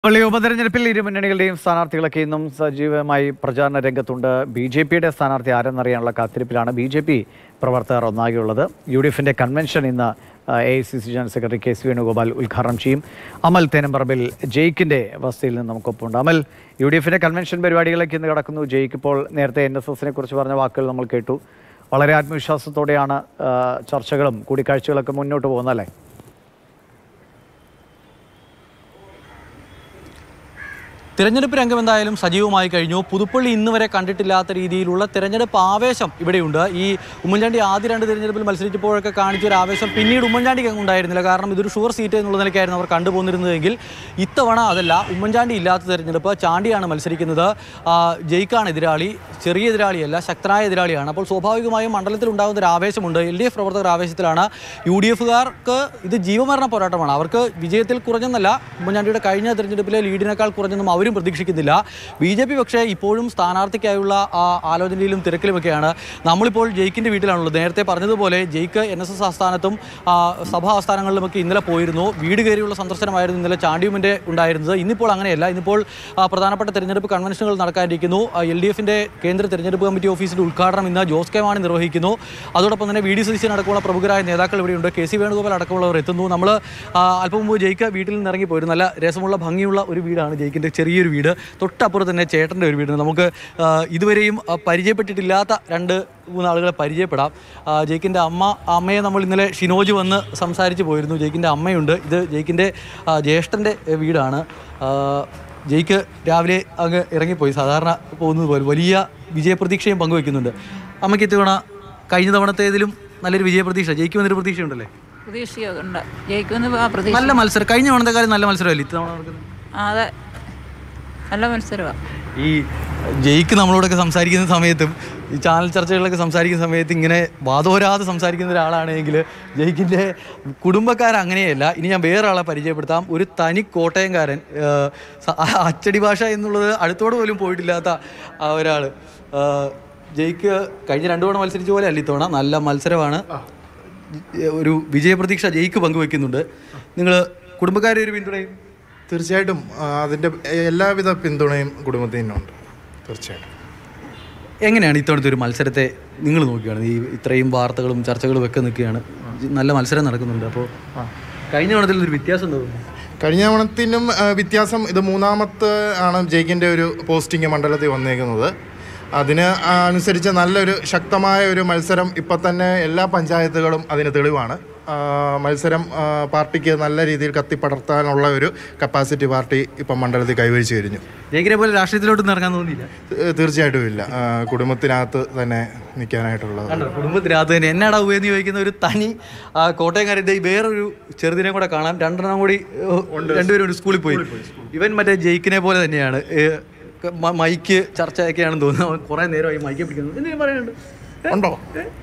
പള്ളി ഉപതെരഞ്ഞെടുപ്പിൽ ഇരു മുന്നണികളുടെയും സ്ഥാനാർത്ഥികളൊക്കെ ഇന്നും സജീവമായി പ്രചാരണ രംഗത്തുണ്ട് ബി ജെ പിയുടെ സ്ഥാനാർത്ഥി ആരെന്നറിയാനുള്ള കാത്തിരിപ്പിലാണ് ബി ജെ പി പ്രവർത്തകർ ഒന്നാകെയുള്ളത് യു ഡി എഫിന്റെ കൺവെൻഷൻ ഇന്ന് A I C C general secretary K C Venugopal ഉദ്ഘാടനം ചെയ്യും അമൽ തേനമ്പറമ്പിൽ ജയിക്കിന്റെ വസതിയിൽ നിന്ന് നമുക്കൊപ്പമുണ്ട് അമൽ യു ഡി എഫിന്റെ കൺവെൻഷൻ പരിപാടികളൊക്കെ ഇന്ന് കിടക്കുന്നു ജയിക്ക് ഇപ്പോൾ നേരത്തെ എൻ എസ് എസിനെ കുറിച്ച് പറഞ്ഞ വാക്കുകൾ നമ്മൾ കേട്ടു വളരെ ആത്മവിശ്വാസത്തോടെയാണ് ആ, ചർച്ചകളും കൂടിക്കാഴ്ചകളൊക്കെ മുന്നോട്ട് പോകുന്നതല്ലേ തിരഞ്ഞെടുപ്പ് രംഗം എന്തായാലും സജീവമായി കഴിഞ്ഞു പുതുപ്പള്ളി ഇന്ന് വരെ കണ്ടിട്ടില്ലാത്ത രീതിയിലുള്ള തിരഞ്ഞെടുപ്പ് ആവേശം ഇവിടെയുണ്ട് ഈ ഉമ്മൻചാണ്ടി ആദ്യ രണ്ട് തിരഞ്ഞെടുപ്പിൽ മത്സരിച്ചപ്പോഴൊക്കെ കാണിച്ച ഒരു ആവേശം പിന്നീട് ഉമ്മൻചാണ്ടിക്ക് അങ്ങ് ഉണ്ടായിരുന്നില്ല കാരണം ഇതൊരു ഷുവർ സീറ്റ് എന്നുള്ള നിലയ്ക്കായിരുന്നു അവർ കണ്ടുപോന്നിരുന്നതെങ്കിൽ ഇത്തവണ അതല്ല ഉമ്മൻചാണ്ടി ഇല്ലാത്ത തിരഞ്ഞെടുപ്പ് ചാണ്ടിയാണ് മത്സരിക്കുന്നത് ആ, ജയിക്കാണ് എതിരാളി ചെറിയ എതിരാളിയല്ല ശക്തനായ എതിരാളിയാണ് അപ്പോൾ സ്വാഭാവികമായും മണ്ഡലത്തിൽ ഉണ്ടാകുന്ന ഒരു ആവേശമുണ്ട് എൽ ഡി എഫ് പ്രവർത്തകർ ആവേശത്തിലാണ് യു ഡി എഫുകാർക്ക് ഇത് ജീവമരണ പോരാട്ടമാണ് അവർക്ക് വിജയത്തിൽ കുറഞ്ഞെന്നല്ല ഉമ്മൻചാണ്ടിയുടെ കഴിഞ്ഞ തിരഞ്ഞെടുപ്പിലെ ലീഡിനേക്കാൾ കുറഞ്ഞൊന്നും അവരും പ്രതീക്ഷിക്കുന്നില്ല ബി ജെ പി പക്ഷേ ഇപ്പോഴും സ്ഥാനാർത്ഥിക്കായുള്ള ആ ആലോചനയിലും തിരക്കിലുമൊക്കെയാണ് നമ്മളിപ്പോൾ ജയിക്കിൻ്റെ വീട്ടിലാണുള്ളത് നേരത്തെ പറഞ്ഞതുപോലെ ജയിക്ക് എൻ എസ് എസ് ആസ്ഥാനത്തും ആ, സഭാ ആസ്ഥാനങ്ങളിലുമൊക്കെ ഇന്നലെ പോയിരുന്നു വീട് കയറിയുള്ള സന്ദർശനമായിരുന്നു ഇന്നലെ ചാണ്ടിയുമിൻ്റെ ഉണ്ടായിരുന്നത് ഇന്നിപ്പോൾ അങ്ങനെയല്ല ഇന്നിപ്പോൾ ആ, പ്രധാനപ്പെട്ട തെരഞ്ഞെടുപ്പ് കൺവെൻഷനുകൾ നടക്കാനിരിക്കുന്നു എൽ ഡി എഫിൻ്റെ കേന്ദ്ര തെരഞ്ഞെടുപ്പ് കമ്മിറ്റി ഓഫീസിൻ്റെ ഉദ്ഘാടനം ഇന്ന് ജോസ് കെ മാണി നിർവഹിക്കുന്നു അതോടൊപ്പം തന്നെ വി ഡി സതീശൻ അടക്കമുള്ള പ്രമുഖരായ നേതാക്കൾ ഇവിടെയുണ്ട് കെ സി വേണുഗോപാൽ അടക്കമുള്ളവർ എത്തുന്നു നമ്മൾ അല്പം മുമ്പ് ജയിക്ക വീട്ടിൽ നിന്ന് ഇറങ്ങി പോയിരുന്നു നല്ല രസമുള്ള ഭംഗിയുള്ള ഒരു വീടാണ് ജയിക്കിൻ്റെ ചെറിയൊരു വീട് തൊട്ടപ്പുറത്ത് തന്നെ ചേട്ടൻ്റെ ഒരു വീട് നമുക്ക് ആ, ഇതുവരെയും ആ, പരിചയപ്പെട്ടിട്ടില്ലാത്ത രണ്ട് മൂന്ന് ആളുകളെ പരിചയപ്പെടാം ആ, ജയിക്കിൻ്റെ അമ്മ അമ്മയെ നമ്മൾ ഇന്നലെ ഷിനോജ് വന്ന് സംസാരിച്ച് പോയിരുന്നു ജയിക്കിൻ്റെ അമ്മയുണ്ട് ഇത് ജയിക്കിൻ്റെ ആ, ജ്യേഷ്ഠൻ്റെ എ, വീടാണ് ആ, ജയിക്ക് രാവിലെ അങ്ങ് ഇറങ്ങിപ്പോയി സാധാരണ പോകുന്നത് പോലെ വലിയ വിജയപ്രതീക്ഷയും പങ്കുവെക്കുന്നുണ്ട് അമ്മയ്ക്ക് ഇത്തവണ കഴിഞ്ഞ തവണത്തേതിലും നല്ലൊരു വിജയപ്രതീക്ഷ ജയിക്കുമെന്നൊരു പ്രതീക്ഷയുണ്ടല്ലേ പ്രതീക്ഷയൊക്കെ ഉണ്ട് ജയിക്കുമെന്ന് ആ പ്രതീക്ഷ നല്ല മത്സരം കഴിഞ്ഞ തവണത്തെ കാര്യം നല്ല മത്സരമല്ലേ ഇത്തവണ നടക്കുന്നത് ആ, അതെ നല്ല മത്സരമാണ് ഈ ജയിക്ക് നമ്മളോടൊക്കെ സംസാരിക്കുന്ന സമയത്തും ഈ ചാനൽ ചർച്ചകളിലൊക്കെ സംസാരിക്കുന്ന സമയത്ത് ഇങ്ങനെ വാദോരാതെ സംസാരിക്കുന്ന ഒരാളാണെങ്കിൽ ജയിക്കിൻ്റെ കുടുംബക്കാർ അങ്ങനെയല്ല ഇനി ഞാൻ വേറെ ആളെ പരിചയപ്പെടുത്താം ഒരു തനി കോട്ടയംകാരൻ ഏഹ്, സ- അച്ചടി ഭാഷ എന്നുള്ളത് അടുത്തോട് പോലും പോയിട്ടില്ലാത്ത ആ ഒരാൾ ജയിക്ക് കഴിഞ്ഞ രണ്ടു തവണ മത്സരിച്ച പോലെ അല്ല ഇത്തവണ നല്ല മത്സരമാണ് ഒരു വിജയപ്രതീക്ഷ ജയിക്ക് പങ്കുവെക്കുന്നുണ്ട് നിങ്ങൾ കുടുംബക്കാരെ ഒരു പിന്തുണയും തീർച്ചയായിട്ടും ആ, അതിൻ്റെ എല്ലാവിധ പിന്തുണയും കുടുംബത്തിനുണ്ട് തീർച്ചയായിട്ടും എങ്ങനെയാണ് ഇത്തവണത്തെ ഒരു മത്സരത്തെ നിങ്ങൾ നോക്കുകയാണ് ഈ ഇത്രയും വാർത്തകളും ചർച്ചകളും ഒക്കെ നിൽക്കുകയാണ് നല്ല മത്സരം നടക്കുന്നുണ്ട് അപ്പോൾ കഴിഞ്ഞ തവണത്തിൽ ഒരു വ്യത്യാസം തോന്നുന്നു കഴിഞ്ഞ തവണത്തിനും ആ, വ്യത്യാസം ഇത് മൂന്നാമത്തെ ആണ് ജയിക്കിൻ്റെ ഒരു പോസ്റ്റിംഗ് മണ്ഡലത്തിൽ വന്നേക്കുന്നത് അതിന് ആ, അനുസരിച്ച് നല്ലൊരു ശക്തമായ ഒരു മത്സരം ഇപ്പം തന്നെ എല്ലാ പഞ്ചായത്തുകളും അതിന് തെളിവാണ് ആ, മത്സരം ആ, പാർട്ടിക്ക് നല്ല രീതിയിൽ കത്തിപ്പടർത്താനുള്ള ഒരു കപ്പാസിറ്റി പാർട്ടി ഇപ്പം മണ്ഡലത്തിൽ കൈവരിച്ചു കഴിഞ്ഞു ജയിക്കിനെ പോലെ രാഷ്ട്രീയത്തിലോട്ടൊന്നും ഇറങ്ങാൻ തോന്നിയില്ല തീ- തീർച്ചയായിട്ടും ഇല്ല ആ, കുടുംബത്തിനകത്ത് തന്നെ നിൽക്കാനായിട്ടുള്ളത് കണ്ടോ കുടുംബത്തിനകത്ത് തന്നെ എന്നാടാ ഉപയെന്ന് ചോദിക്കുന്ന ഒരു തനി ആ, കോട്ടയംകാരൻ്റെ ഈ വേറൊരു ചെറുതിനെ കൂടെ കാണാം രണ്ടെണ്ണം കൂടി ഏഹ്, രണ്ടുപേരും ഒരു സ്കൂളിൽ പോയി ഇവൻ മറ്റേ ജയിക്കിനെ പോലെ തന്നെയാണ് ഏഹ്, മ- മൈക്ക് ചർച്ചയൊക്കെയാണെന്ന് തോന്നുന്നു അവൻ കുറേ നേരമായി മൈക്ക് പിടിക്കുന്നത് എന്തെങ്കിലും പറയുന്നുണ്ട് ഉണ്ടോ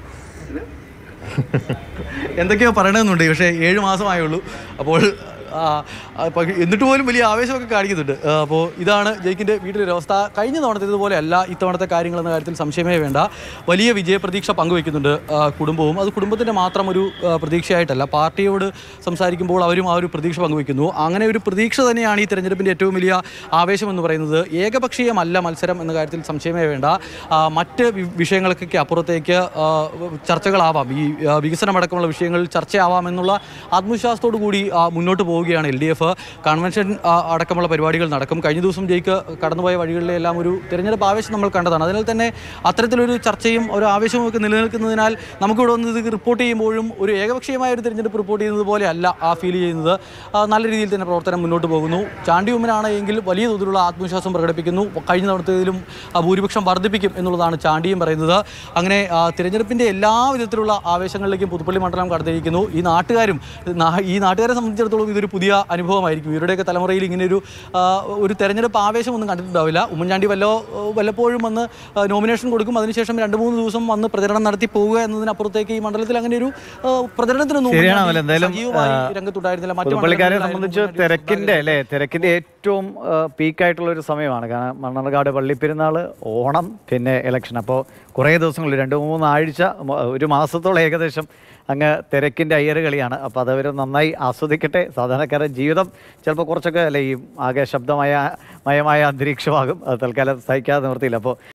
എന്തൊക്കെയോ പറയണമെന്നുണ്ട് പക്ഷേ ഏഴ് മാസമായുള്ളൂ അപ്പോൾ ആ, ആ, പക്ഷേ എന്നിട്ട് പോലും വലിയ ആവേശമൊക്കെ കാണിക്കുന്നുണ്ട് ആ, അപ്പോൾ ഇതാണ് ജയിക്കിൻ്റെ വീട്ടിലൊരു അവസ്ഥ കഴിഞ്ഞ തവണത്തേതുപോലെ അല്ല ഇത്തവണത്തെ കാര്യങ്ങളെന്ന കാര്യത്തിൽ സംശയമേ വേണ്ട വലിയ വിജയപ്രതീക്ഷ പങ്കുവെക്കുന്നുണ്ട് ആ, കുടുംബവും അത് കുടുംബത്തിൻ്റെ മാത്രം ഒരു ആ, പ്രതീക്ഷയായിട്ടല്ല പാർട്ടിയോട് സംസാരിക്കുമ്പോൾ അവരും ആ ഒരു പ്രതീക്ഷ പങ്കുവെക്കുന്നു അങ്ങനെ ഒരു പ്രതീക്ഷ തന്നെയാണ് ഈ തെരഞ്ഞെടുപ്പിൻ്റെ ഏറ്റവും വലിയ ആവേശം എന്ന് പറയുന്നത് ഏകപക്ഷീയമല്ല മത്സരം എന്ന കാര്യത്തിൽ സംശയമേ വേണ്ട ആ, മറ്റ് വി- വിഷയങ്ങൾക്കൊക്കെ അപ്പുറത്തേക്ക് ആ, ചർച്ചകളാവാം ഈ ആ, വികസനമടക്കമുള്ള വിഷയങ്ങൾ ചർച്ചയാവാം എന്നുള്ള ആത്മവിശ്വാസത്തോടു കൂടി ആ, മുന്നോട്ട് പോവുകയാണ് എൽ ഡി എഫ് കൺവെൻഷൻ ആ, അടക്കമുള്ള പരിപാടികൾ നടക്കും കഴിഞ്ഞ ദിവസം ജയിക്ക് കടന്നുപോയ വഴികളിലെല്ലാം ഒരു തിരഞ്ഞെടുപ്പ് ആവേശം നമ്മൾ കണ്ടതാണ് അതിനാൽ തന്നെ അത്തരത്തിലൊരു ചർച്ചയും ഒരു ആവേശവും ഒക്കെ നിലനിൽക്കുന്നതിനാൽ നമുക്കിവിടെ വന്ന് ഇത് റിപ്പോർട്ട് ചെയ്യുമ്പോഴും ഒരു ഏകപക്ഷീയമായ ഒരു തിരഞ്ഞെടുപ്പ് റിപ്പോർട്ട് ചെയ്യുന്നത് പോലെ അല്ല ആ ഫീൽ ചെയ്യുന്നത് ആ, നല്ല രീതിയിൽ തന്നെ പ്രവർത്തനം മുന്നോട്ട് പോകുന്നു ചാണ്ടി ഉമ്മനാണ് എങ്കിൽ വലിയ തോതിലുള്ള ആത്മവിശ്വാസം പ്രകടിപ്പിക്കുന്നു കഴിഞ്ഞ തവണത്തേതിലും ആ, ഭൂരിപക്ഷം വർദ്ധിപ്പിക്കും എന്നുള്ളതാണ് ചാണ്ടിയും പറയുന്നത് അങ്ങനെ ആ, തിരഞ്ഞെടുപ്പിൻ്റെ എല്ലാ വിധത്തിലുള്ള ആവേശങ്ങളിലേക്കും പുതുപ്പള്ളി മണ്ഡലം കടന്നിരിക്കുന്നു ഈ നാട്ടുകാരും നാ- ഈ നാട്ടുകാരെ സംബന്ധിച്ചിടത്തോളം ഇതൊരു പുതിയ അനുഭവമായിരിക്കും ഇവരുടെയൊക്കെ തലമുറയിൽ ഇങ്ങനെ ഒരു ആ, ഒരു തെരഞ്ഞെടുപ്പ് ആവേശമൊന്നും കണ്ടിട്ടുണ്ടാവില്ല ഉമ്മൻചാണ്ടി വല്ലോ വല്ലപ്പോഴും വന്ന് ആ, നോമിനേഷൻ കൊടുക്കും അതിനുശേഷം രണ്ട് മൂന്ന് ദിവസം വന്ന് പ്രചരണം നടത്തി പോവുക എന്നതിനപ്പുറത്തേക്ക് ഈ മണ്ഡലത്തിൽ അങ്ങനെ ഒരു ആ, പ്രചരണത്തിനൊന്നും ശരിയാണ് ഉമ്മൻചാണ്ടി അമൽ. എന്തായാലും, സജീവമായി ആ, രംഗത്തുണ്ടായിരുന്നില്ല മറ്റു പുതുപ്പള്ളിക്കാരെ മണ്ഡലങ്ങളിലായിരുന്നു സംബന്ധിച്ച് ഉമ്മൻചാണ്ടി തിരക്കിന്റെ അല്ലേ തിരക്കിന്റെ ഏറ്റവും പീക്കായിട്ടുള്ള ഒരു സമയമാണ് കാരണം മണ്ണർകാട് പള്ളിപ്പെരുന്നാൾ ഓണം പിന്നെ ഇലക്ഷൻ അപ്പോൾ കുറേ ദിവസങ്ങൾ രണ്ട് മൂന്ന് ആഴ്ച മ- ഒരു മാസത്തോളം ഏകദേശം അങ്ങ് തിരക്കിന്റെ അയ്യറ് കളിയാണ് അപ്പോൾ അതവർ നന്നായി ആസ്വദിക്കട്ടെ സാധാരണ സാധാരണക്കാരൻ ജീവിതം ചിലപ്പോൾ കുറച്ചൊക്കെ അല്ലെ ഈ ആകെ ശബ്ദമയ മയമായ അന്തരീക്ഷമാകും അത് തൽക്കാലം സഹിക്കാതെ നിവർത്തിയില്ല അപ്പോൾ